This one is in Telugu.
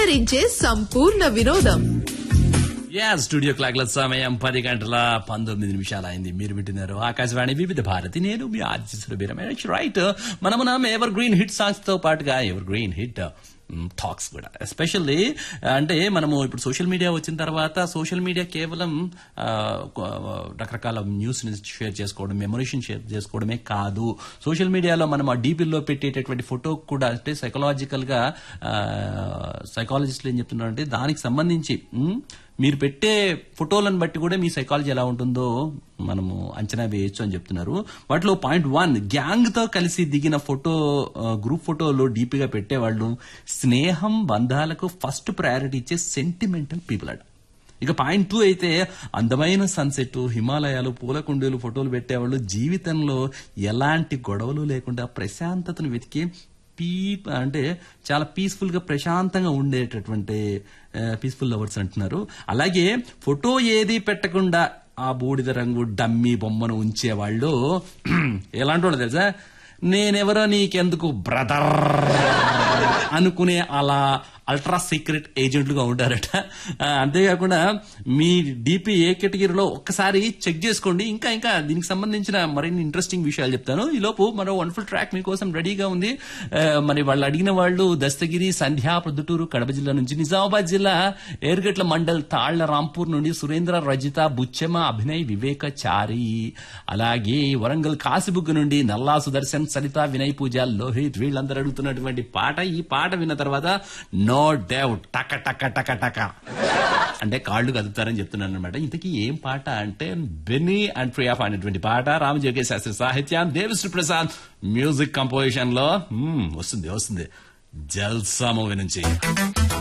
అలరించే సంపూర్ణ వినోదం యా స్టూడియో క్లాక్ల సమయం పది గంటల పంతొమ్మిది నిమిషాలు అయింది మీరు వింటున్నారు ఆకాశవాణి వివిధ భారతి నేను మీ ఆర్జిస్ రైట్ మనము ఎవర్ గ్రీన్ హిట్ సాంగ్స్ తో పాటుగా ఎవర్ గ్రీన్ హిట్ టాక్స్ కూడా ఎస్పెషల్లీ అంటే మనము ఇప్పుడు సోషల్ మీడియా వచ్చిన తర్వాత సోషల్ మీడియా కేవలం ఆ, కొ- రకరకాల న్యూస్ ని షేర్ చేసుకోవడం మెమొరేషన్ షేర్ చేసుకోవడమే కాదు సోషల్ మీడియాలో మనం ఆ డీపీల్లో పెట్టేటటువంటి ఫోటో కూడా అంటే సైకలాజికల్ గా సైకాలజిస్టులు ఏం చెప్తున్నారంటే దానికి సంబంధించి ఉమ్, మీరు పెట్టే ఫోటోలను బట్టి కూడా మీ సైకాలజీ ఎలా ఉంటుందో మనము అంచనా వేయొచ్చు అని చెప్తున్నారు వాటిలో పాయింట్ వన్ గ్యాంగ్ తో కలిసి దిగిన ఫోటో ఆ, గ్రూప్ ఫోటోలో డీపీగా పెట్టేవాళ్ళు స్నేహం బంధాలకు ఫస్ట్ ప్రయారిటీ ఇచ్చే సెంటిమెంటల్ పీపుల్ అట ఇక పాయింట్ టూ అయితే అందమైన సన్సెట్ హిమాలయాలు పూల కుండీలు ఫోటోలు పెట్టేవాళ్ళు జీవితంలో ఎలాంటి గొడవలు లేకుండా ప్రశాంతతను వెతికి పీ అంటే చాలా పీస్ఫుల్ గా ప్రశాంతంగా ఉండేటటువంటి పీస్ఫుల్ లవర్స్ అంటున్నారు అలాగే ఫోటో ఏది పెట్టకుండా ఆ బూడిద రంగు డమ్మీ బొమ్మను ఉంచేవాళ్ళు ఎలాంటి వాళ్ళు తెలుసా నేనెవరో నీకెందుకు బ్రదర్ అనుకునే అలా అల్ట్రా సీక్రెట్ ఏజెంట్లుగా ఉంటారట ఆ, అంతేకాకుండా మీ డిపి ఏ కేటగిరీలో ఒక్కసారి చెక్ చేసుకోండి ఇంకా ఇంకా దీనికి సంబంధించిన మరిన్ని ఇంట్రెస్టింగ్ విషయాలు చెప్తాను ఈ లోపు మరో వండర్ఫుల్ ట్రాక్ మీకోసం రెడీగా ఉంది ఆ, మరి వాళ్ళు అడిగిన వాళ్ళు దస్తగిరి సంధ్యా ప్రొద్దుటూరు కడప జిల్లా నుంచి నిజామాబాద్ జిల్లా ఏర్గట్ల మండల్ తాళ్ల రాంపూర్ నుండి సురేంద్ర రజిత బుచ్చెమ అభినయ్ వివేక చారి అలాగే వరంగల్ కాసిబుగ్ నుండి నల్లా సుదర్శన్ సరిత వినయ్ పూజ లోహిత్ వీళ్ళందరూ అడుగుతున్నటువంటి పాట ఈ పాట విన్న తర్వాత నో డౌట్ టక టక టక టక అంటే కాళ్ళు కదుపుతారని చెప్తున్నాను అనమాట ఇంతకీ ఏం పాట అంటే బెన్నీ అండ్ ప్రియా పాడినటువంటి పాట రామజోగే శాస్త్రి సాహిత్యం దేవిశ్రీ ప్రసాద్ మ్యూజిక్ కంపోజిషన్ లో మ్మ్, వస్తుంది వస్తుంది జల్సా మూవీ నుంచి